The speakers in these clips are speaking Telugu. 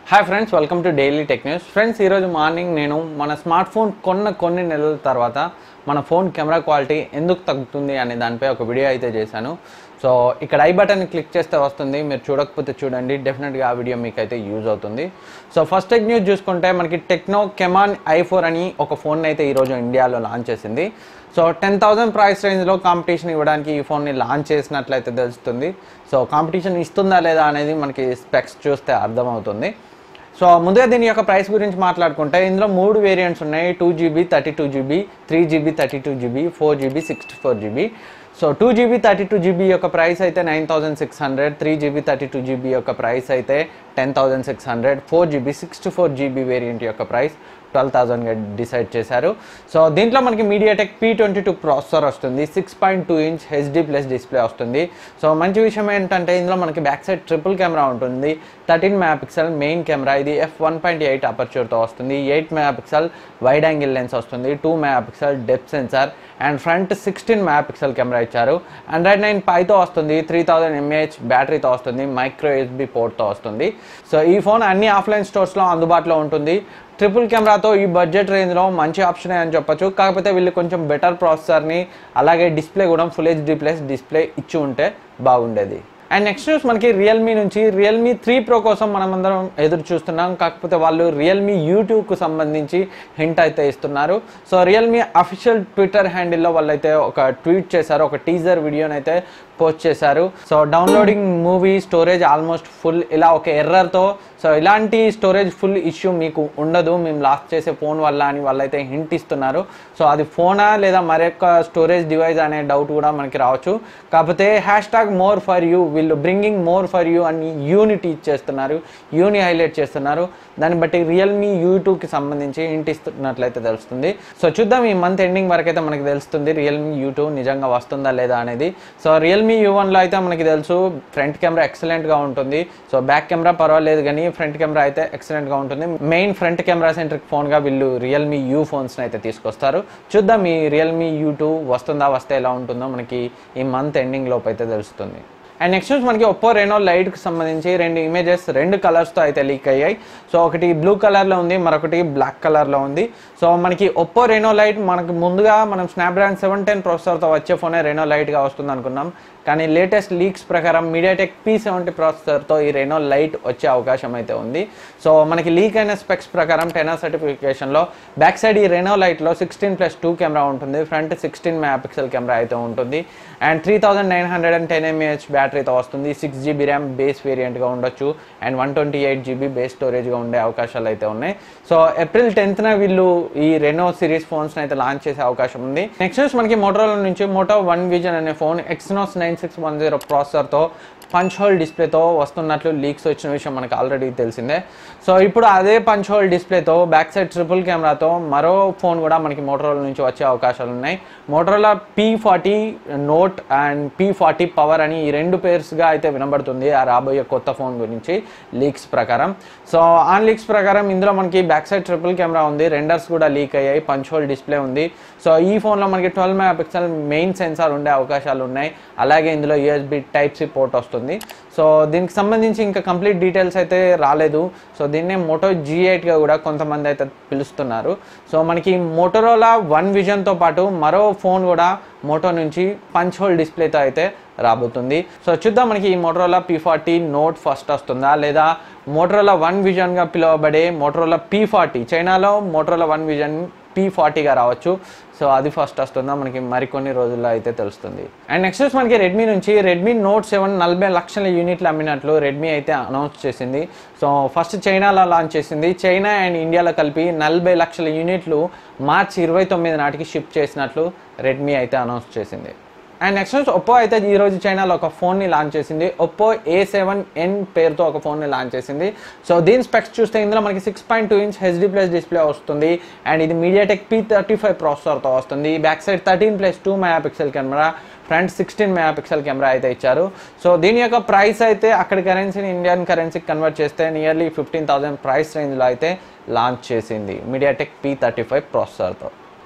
hi friends welcome to daily tech news friends ఈరోజు మార్నింగ్ నేను మన స్మార్ట్ ఫోన్ కొన్న కొన్ని నెలల తర్వాత మన ఫోన్ కెమెరా క్వాలిటీ ఎందుకు తగ్గుతుంది అనే దానిపై ఒక వీడియో అయితే చేశాను సో ఇక్కడ ఐ బటన్ క్లిక్ చేస్తే వస్తుంది మీరు చూడకపోతే చూడండి డెఫినెట్గా ఆ వీడియో మీకు అయితే యూజ్ అవుతుంది సో ఫస్ట్ టెక్ న్యూస్ చూసుకుంటే మనకి టెక్నో కెమాన్ ఐ ఫోర్ అని ఒక ఫోన్ అయితే ఈరోజు ఇండియాలో లాంచ్ చేసింది సో టెన్ థౌసండ్ ప్రైస్ రేంజ్లో కాంపిటీషన్ ఇవ్వడానికి ఈ ఫోన్ని లాంచ్ చేసినట్లయితే తెలుస్తుంది సో కాంపిటీషన్ ఇస్తుందా లేదా అనేది మనకి స్పెక్స్ చూస్తే అర్థమవుతుంది సో ముందుగా దీని యొక్క ప్రైస్ గురించి మాట్లాడుకుంటే ఇందులో మూడు వేరియంట్స్ ఉన్నాయి two GB thirty two GB three GB thirty two GB four GB sixty four GB so two GB thirty two GB యొక్క ప్రైస్ అయితే nine thousand six hundred three GB thirty two GB యొక్క ప్రైస్ అయితే ten thousand six hundred four GB sixty four GB variant యొక్క ప్రైస్ ట్వెల్వ్ థౌసండ్గా డిసైడ్ చేశారు సో దీంట్లో మనకి MediaTek P twenty two processor వస్తుంది six point two inch HD plus display వస్తుంది సో మంచి విషయం ఏంటంటే ఇందులో మనకి బ్యాక్ సైడ్ ట్రిపుల్ కెమెరా ఉంటుంది thirteen megapixel main camera ఇది ఎఫ్ వన్ పాయింట్ ఎయిట్ అపర్చర్తో వస్తుంది eight megapixel wide angle lens వస్తుంది two megapixel depth sensor and front sixteen megapixel camera ఇచ్చారు హండ్రెడ్ నైన్ పైతో వస్తుంది త్రీ థౌజండ్ ఎంఏహెచ్ బ్యాటరీతో వస్తుంది మైక్రో ఎస్బి పోర్ట్తో వస్తుంది సో ఈ ఫోన్ అన్ని ఆఫ్లైన్ స్టోర్స్లో అందుబాటులో ఉంటుంది ట్రిపుల్ కెమెరాతో ఈ బడ్జెట్ రేంజ్లో మంచి ఆప్షనే అని చెప్పొచ్చు కాకపోతే వీళ్ళు కొంచెం బెటర్ ప్రాసెసర్ని అలాగే డిస్ప్లే కూడా ఫుల్ హెచ్డి ప్లస్ డిస్ప్లే ఇచ్చి ఉంటే బాగుండేది అండ్ నెక్స్ట్ న్యూస్ మనకి రియల్మీ నుంచి రియల్మీ త్రీ ప్రో కోసం మనం అందరం ఎదురు చూస్తున్నాం కాకపోతే వాళ్ళు రియల్మీ యూట్యూబ్కు సంబంధించి హింట్ అయితే ఇస్తున్నారు సో రియల్మీ అఫీషియల్ ట్విట్టర్ హ్యాండిల్లో వాళ్ళైతే ఒక ట్వీట్ చేశారు ఒక టీజర్ వీడియోని అయితే పోస్ట్ చేశారు so downloading movie storage almost full ఇలా ఒక ఎర్రర్తో సో ఇలాంటి స్టోరేజ్ ఫుల్ ఇష్యూ మీకు ఉండదు మేము లాస్ట్ చేసే ఫోన్ వల్ల అని వాళ్ళైతే హింట్ ఇస్తున్నారు సో అది ఫోనా లేదా మరొక స్టోరేజ్ డివైస్ అనే డౌట్ కూడా మనకి రావచ్చు కాకపోతే hashtag more for you వీళ్ళు బ్రింగింగ్ మోర్ ఫర్ యూ అని యూనిటీ ఇచ్చేస్తున్నారు యూని హైలైట్ చేస్తున్నారు దాన్ని బట్టి రియల్మీ యూ టూకి సంబంధించి హింట్ ఇస్తున్నట్లయితే తెలుస్తుంది సో చూద్దాం ఈ మంత్ ఎండింగ్ వరకు అయితే మనకి తెలుస్తుంది రియల్మీ యూ టూ నిజంగా వస్తుందా లేదా అనేది సో రియల్మీ యూ వన్లో అయితే మనకి తెలుసు ఫ్రంట్ కెమెరా ఎక్సలెంట్గా ఉంటుంది సో బ్యాక్ కెమెరా పర్వాలేదు కానీ ఫ్రంట్ కెమెరా అయితే ఎక్సలెంట్గా ఉంటుంది మెయిన్ ఫ్రంట్ కెమెరా సెంట్రిక్ ఫోన్గా వీళ్ళు రియల్మీ యూ ఫోన్స్ని అయితే తీసుకొస్తారు చూద్దాం ఈ రియల్మీ యూ టూ వస్తుందా వస్తే ఎలా ఉంటుందో మనకి ఈ మంత్ ఎండింగ్ లోపు అయితే తెలుస్తుంది అండ్ నెక్స్ట్ వచ్చి మనకి ఒప్పో రెనో లైట్కి సంబంధించి రెండు ఇమేజెస్ రెండు కలర్స్తో అయితే లీక్ అయ్యాయి సో ఒకటి బ్లూ కలర్లో ఉంది మరొకటి బ్లాక్ కలర్లో ఉంది సో మనకి ఒప్పో రెనో లైట్ మనకి ముందుగా మనం స్నాప్డ్రాగన్ సెవెన్ టెన్ ప్రాసెసర్తో వచ్చే ఫోనే రెనో లైట్గా వస్తుంది అనుకున్నాం కానీ లేటెస్ట్ లీక్స్ ప్రకారం మీడియాటెక్ పీ సెవెంటీ ప్రాసెసర్తో ఈ రెనో లైట్ వచ్చే అవకాశం అయితే ఉంది సో మనకి లీక్ అయిన స్పెక్స్ ప్రకారం టెనర్ సర్టిఫికేషన్లో బ్యాక్ సైడ్ ఈ రెనో లైట్లో సిక్స్టీన్ ప్లస్ టూ కెమెరా ఉంటుంది front sixteen megapixel camera అయితే ఉంటుంది and three thousand nine hundred and ten mAh బ్యాటరీతో వస్తుంది సిక్స్ జీబీ ర్యామ్ బేస్ వేరియంట్గా ఉండొచ్చు and one twenty eight GB base స్టోరేజ్గా ఉండే అవకాశాలు అయితే ఉన్నాయి సో ఏప్రిల్ టెన్త్న వీళ్ళు ఈ రెనో సిరీస్ ఫోన్స్ని అయితే లాంచ్ చేసే అవకాశం ఉంది నెక్స్ట్ వచ్చి మనకి మోటోలో నుంచి మోటో వన్ విజన్ అనే phone Exynos nine six one zero ప్రాసెసర్తో పంచ్ హోల్ డిస్ప్లేతో వస్తున్నట్లు లీక్స్ వచ్చిన విషయం మనకు ఆల్రెడీ తెలిసిందే సో ఇప్పుడు అదే పంచ్ హోల్ డిస్ప్లేతో బ్యాక్ సైడ్ ట్రిపుల్ కెమెరాతో మరో ఫోన్ కూడా మనకి మోటరోలా నుంచి వచ్చే అవకాశాలు ఉన్నాయి Motorola P forty Note and P forty Power అని ఈ రెండు పేర్స్గా అయితే వినబడుతుంది ఆ రాబోయే కొత్త ఫోన్ గురించి లీక్స్ ప్రకారం సో ఆన్ లీక్స్ ప్రకారం ఇందులో మనకి బ్యాక్ సైడ్ ట్రిపుల్ కెమెరా ఉంది రెండర్స్ కూడా లీక్ అయ్యాయి పంచ్ హోల్ డిస్ప్లే ఉంది సో ఈ ఫోన్లో మనకి twelve megapixel main sensor ఉండే అవకాశాలు ఉన్నాయి అలాగే ఇందులో యూఎస్బి టైప్ సి పోర్ట్ వస్తుంది సో దీనికి సంబంధించి ఇంకా కంప్లీట్ డీటెయిల్స్ అయితే రాలేదు సో దీన్నే మోటో జీ ఎయిట్గా కూడా కొంతమంది అయితే పిలుస్తున్నారు సో మనకి మోటోరోలా వన్ విజన్తో పాటు మరో ఫోన్ కూడా మోటో నుంచి పంచ్ హోల్ డిస్ప్లేతో అయితే రాబోతుంది సో చూద్దాం మనకి ఈ Motorola P forty Note first వస్తుందా లేదా మోటరోలా వన్ విజన్గా పిలువబడే మోటరోలా పీ ఫార్టీ చైనాలో మోటరోలా వన్ విజన్ పీ ఫార్టీగా రావచ్చు సో అది ఫస్ట్ వస్తుందా మనకి మరికొన్ని రోజుల్లో అయితే తెలుస్తుంది అండ్ నెక్స్ట్ వచ్చి మనకి రెడ్మీ నుంచి రెడ్మీ నోట్ సెవెన్ నలభై లక్షల యూనిట్లు అమ్మినట్లు రెడ్మీ అయితే అనౌన్స్ చేసింది సో ఫస్ట్ చైనాలో లాంచ్ చేసింది చైనా అండ్ ఇండియాలో కలిపి నలభై లక్షల యూనిట్లు మార్చి ఇరవై తొమ్మిది నాటికి షిప్ చేసినట్లు రెడ్మీ అయితే అనౌన్స్ చేసింది అండ్ నెక్స్ట్ వచ్చి ఒప్పో అయితే ఈరోజు చైనాలో ఒక ఫోన్ని లాంచ్ చేసింది ఒప్పో ఏ సెవెన్ ఎన్ పేరుతో ఒక ఫోన్ని లాంచ్ చేసింది సో దీని స్పెక్స్ చూస్తే ఇందులో మనకి six point two inch HD plus display వస్తుంది అండ్ ఇది మీడియాటెక్ పీ థర్టీ ఫైవ్ ప్రాసెసర్తో వస్తుంది back side thirteen plus two megapixel camera front sixteen megapixel camera అయితే ఇచ్చారు సో దీని యొక్క ప్రైస్ అయితే అక్కడి కరెన్సీని ఇండియన్ కరెన్సీకి కన్వర్ట్ చేస్తే నియర్లీ ఫిఫ్టీన్ థౌసండ్ ప్రైస్ రేంజ్లో అయితే లాంచ్ చేసింది మీడియాటెక్ పీ థర్టీ ఫైవ్ ప్రాసెసర్తో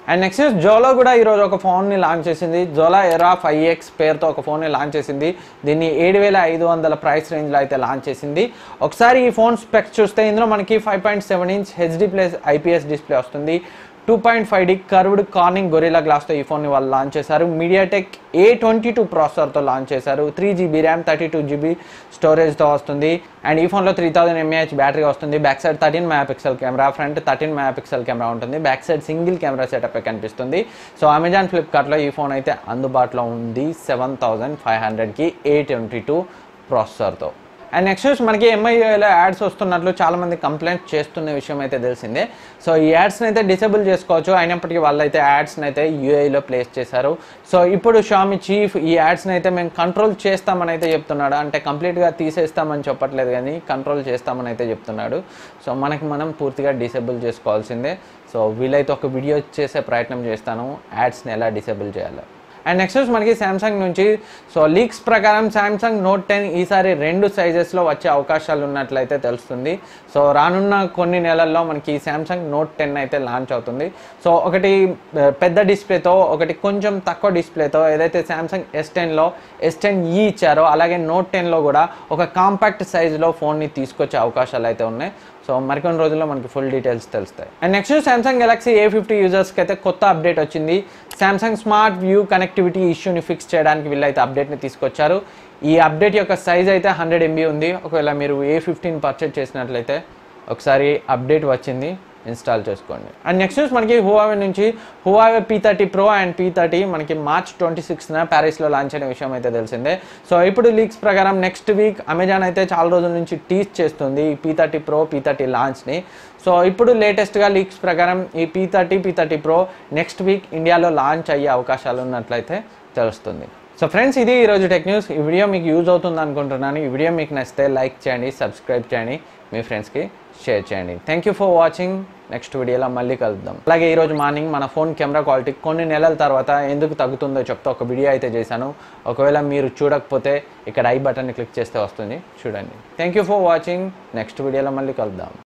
అండ్ నెక్స్ట్ జోలో కూడా ఈరోజు ఒక ఫోన్ని లాంచ్ చేసింది జోలా ఎరా ఫైవ్ ఎక్స్ పేరుతో ఒక ఫోన్ని లాంచ్ చేసింది దీన్ని ఏడు వేల ఐదు వందల ప్రైస్ రేంజ్లో అయితే లాంచ్ చేసింది ఒకసారి ఈ ఫోన్ స్పెక్స్ చూస్తే ఇందులో మనకి five point seven inch HD plus IPS display వస్తుంది two point five D curved Corning Gorilla గ్లాస్తో ఈ ఫోన్ని వాళ్ళు లాంచ్ చేశారు మీడియాటెక్ ఏ ట్వంటీ టూ ప్రాసెసర్తో లాంచ్ చేశారు three GB RAM thirty two GB స్టోరేజ్తో వస్తుంది అండ్ ఈ ఫోన్లో త్రీ థౌసండ్ ఎంఏహెచ్ బ్యాటరీ వస్తుంది back side thirteen megapixel camera front thirteen megapixel camera ఉంటుంది back side single camera setup కనిపిస్తుంది సో అమెజాన్ ఫ్లిప్కార్ట్లో ఈ ఫోన్ అయితే అందుబాటులో ఉంది సెవెన్ థౌసండ్ ఫైవ్ హండ్రెడ్కి ఏ ట్వంటీ టూ ప్రాసెసర్తో అండ్ నెక్స్ట్ వచ్చి మనకి ఎంఐలో యాడ్స్ వస్తున్నట్లు చాలామంది కంప్లైంట్ చేస్తున్న విషయం అయితే తెలిసిందే సో ఈ యాడ్స్ని అయితే డిసేబుల్ చేసుకోవచ్చు అయినప్పటికీ వాళ్ళైతే యాడ్స్ని అయితే యూఐలో ప్లేస్ చేశారు సో ఇప్పుడు షామి చీఫ్ ఈ యాడ్స్ని అయితే మేము కంట్రోల్ చేస్తామని అయితే చెప్తున్నాడు అంటే కంప్లీట్గా తీసేస్తామని చెప్పట్లేదు కానీ కంట్రోల్ చేస్తామని అయితే చెప్తున్నాడు సో మనకి మనం పూర్తిగా డిసేబుల్ చేసుకోవాల్సిందే సో వీలైతే ఒక వీడియో చేసే ప్రయత్నం చేస్తాను యాడ్స్ని ఎలా డిసేబుల్ చేయాలో అండ్ నెక్స్ట్ వచ్చి మనకి శాంసంగ్ నుంచి సో లీక్స్ ప్రకారం శాంసంగ్ నోట్ టెన్ ఈసారి రెండు సైజెస్లో వచ్చే అవకాశాలు ఉన్నట్లయితే తెలుస్తుంది సో రానున్న కొన్ని నెలల్లో మనకి శాంసంగ్ నోట్ టెన్ అయితే లాంచ్ అవుతుంది సో ఒకటి ఆ, పెద్ద డిస్ప్లేతో ఒకటి కొంచెం తక్కువ డిస్ప్లేతో ఏదైతే శాంసంగ్ ఎస్ టెన్లో ఎస్ టెన్ ఈ ఇచ్చారో అలాగే నోట్ టెన్లో కూడా ఒక కాంపాక్ట్ సైజులో ఫోన్ని తీసుకొచ్చే అవకాశాలు అయితే ఉన్నాయి సో మరికొన్ని రోజుల్లో మనకి ఫుల్ డీటెయిల్స్ తెలుస్తాయి and next Samsung Galaxy A fifty యూజర్స్కి అయితే కొత్త అప్డేట్ వచ్చింది శాంసంగ్ స్మార్ట్ వ్యూ కనెక్టివిటీ ఇష్యూని ఫిక్స్ చేయడానికి వీళ్ళైతే అప్డేట్ని తీసుకొచ్చారు ఈ అప్డేట్ యొక్క సైజ్ అయితే హండ్రెడ్ ఎంబీ ఉంది ఒకవేళ మీరు ఏ ఫిఫ్టీన్ పర్చేజ్ చేసినట్లయితే ఒకసారి అప్డేట్ వచ్చింది ఇన్స్టాల్ చేసుకోండి అండ్ నెక్స్ట్ న్యూస్ మనకి హువావే నుంచి Huawei P thirty Pro and P thirty మనకి మార్చ్ ట్వంటీ సిక్స్న ప్యారిస్లో లాంచ్ అయిన విషయం అయితే తెలిసిందే సో ఇప్పుడు లీక్స్ ప్రకారం నెక్స్ట్ వీక్ అమెజాన్ అయితే చాలా రోజుల నుంచి టీచ్ చేస్తుంది ఈ P thirty Pro P thirty లాంచ్ని సో ఇప్పుడు లేటెస్ట్గా లీక్స్ ప్రకారం ఈ P thirty P thirty Pro next week ఇండియాలో లాంచ్ అయ్యే అవకాశాలు ఉన్నట్లయితే తెలుస్తుంది సో ఫ్రెండ్స్ ఇది ఈరోజు టెక్ న్యూస్ ఈ వీడియో మీకు యూజ్ అవుతుంది అనుకుంటున్నాను ఈ వీడియో మీకు నచ్చితే లైక్ చేయండి సబ్స్క్రైబ్ చేయండి మీ ఫ్రెండ్స్కి షేర్ చేయండి thank you for watching next వీడియోలో మళ్ళీ కలుద్దాం అలాగే ఈరోజు మార్నింగ్ మన ఫోన్ కెమెరా క్వాలిటీ కొన్ని నెలల తర్వాత ఎందుకు తగ్గుతుందో చెప్తా ఒక వీడియో అయితే చేశాను ఒకవేళ మీరు చూడకపోతే ఇక్కడ ఐ బటన్ని క్లిక్ చేస్తే వస్తుంది చూడండి thank you for watching next వీడియోలో మళ్ళీ కలుద్దాం